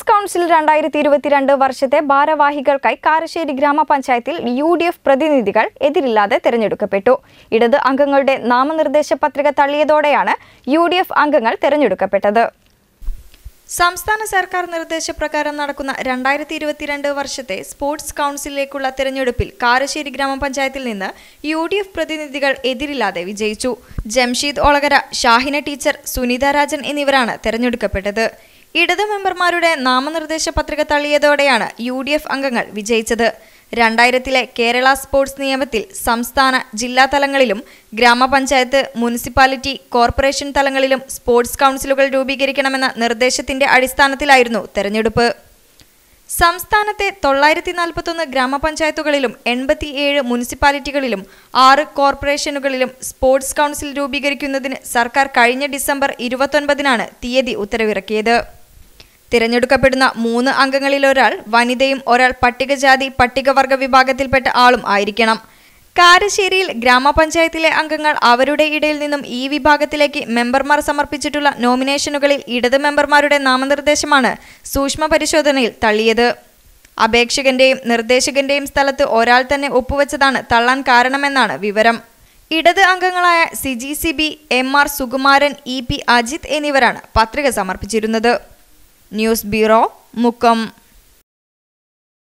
sports council രണ്ടായിരത്തി ഇരുപത്തിരണ്ട് വർഷത്തെ ഭാരവാഹികൾക്കായി കാരശ്ശേരി ഗ്രാമപഞ്ചായത്തിൽ യു ഡി എഫ് പ്രതിനിധികൾ എതിരില്ലാതെ തെരഞ്ഞെടുക്കപ്പെട്ടു ഇടത് അംഗങ്ങളുടെ നാമനിർദ്ദേശ പത്രിക തള്ളിയതോടെയാണ് യു ഡി എഫ് അംഗങ്ങൾ തെരഞ്ഞെടുക്കപ്പെട്ടത് സംസ്ഥാന സർക്കാർ നിർദ്ദേശപ്രകാരം നടക്കുന്ന രണ്ടായിരത്തി ഇരുപത്തിരണ്ട് വർഷത്തെ സ്പോർട്സ് കൗൺസിലിലേക്കുള്ള തെരഞ്ഞെടുപ്പിൽ കാരശ്ശേരി ഗ്രാമപഞ്ചായത്തിൽ നിന്ന് യു ഡി എഫ് പ്രതിനിധികൾ എതിരില്ലാതെ വിജയിച്ചു ജംഷീദ് ഒളകര ഷാഹിന ടീച്ചർ സുനിത രാജൻ എന്നിവരാണ് തെരഞ്ഞെടുക്കപ്പെട്ടത് ഇടത് മെമ്പർമാരുടെ നാമനിർദ്ദേശ പത്രിക തള്ളിയതോടെയാണ് യു ഡി എഫ് അംഗങ്ങൾ വിജയിച്ചത് രണ്ടായിരത്തിലെ കേരള സ്പോർട്സ് നിയമത്തിൽ സംസ്ഥാന ജില്ലാ തലങ്ങളിലും ഗ്രാമപഞ്ചായത്ത് മുനിസിപ്പാലിറ്റി കോർപ്പറേഷൻ തലങ്ങളിലും സ്പോർട്സ് കൗൺസിലുകൾ രൂപീകരിക്കണമെന്ന നിർദ്ദേശത്തിന്റെ അടിസ്ഥാനത്തിലായിരുന്നു തെരഞ്ഞെടുപ്പ് സംസ്ഥാനത്തെ തൊള്ളായിരത്തി നാൽപ്പത്തൊന്ന് ഗ്രാമപഞ്ചായത്തുകളിലും എൺപത്തിയേഴ് മുനിസിപ്പാലിറ്റികളിലും ആറ് കോർപ്പറേഷനുകളിലും സ്പോർട്സ് കൗൺസിൽ രൂപീകരിക്കുന്നതിന് സർക്കാർ കഴിഞ്ഞ ഡിസംബർ ഇരുപത്തൊൻപതിനാണ് തീയതി ഉത്തരവിറക്കിയത് തിരഞ്ഞെടുക്കപ്പെടുന്ന മൂന്ന് അംഗങ്ങളിൽ ഒരാൾ വനിതയും ഒരാൾ പട്ടികജാതി പട്ടികവർഗ വിഭാഗത്തിൽപ്പെട്ട ആളും ആയിരിക്കണം കാരശ്ശേരിയിൽ ഗ്രാമപഞ്ചായത്തിലെ അംഗങ്ങൾ അവരുടെ ഇടയിൽ നിന്നും ഈ വിഭാഗത്തിലേക്ക് മെമ്പർമാർ സമർപ്പിച്ചിട്ടുള്ള നോമിനേഷനുകളിൽ ഇടത് മെമ്പർമാരുടെ നാമനിർദ്ദേശമാണ് സൂക്ഷ്മ പരിശോധനയിൽ തള്ളിയത് അപേക്ഷകന്റെയും നിർദ്ദേശകന്റെയും സ്ഥലത്ത് ഒരാൾ തന്നെ ഒപ്പുവെച്ചതാണ് തള്ളാൻ കാരണമെന്നാണ് വിവരം ഇടത് അംഗങ്ങളായ Siji Sibi M R Sukumaran E P Ajith എന്നിവരാണ് പത്രിക സമർപ്പിച്ചിരുന്നത് ന്യൂസ് ബ്യൂറോ മുക്കം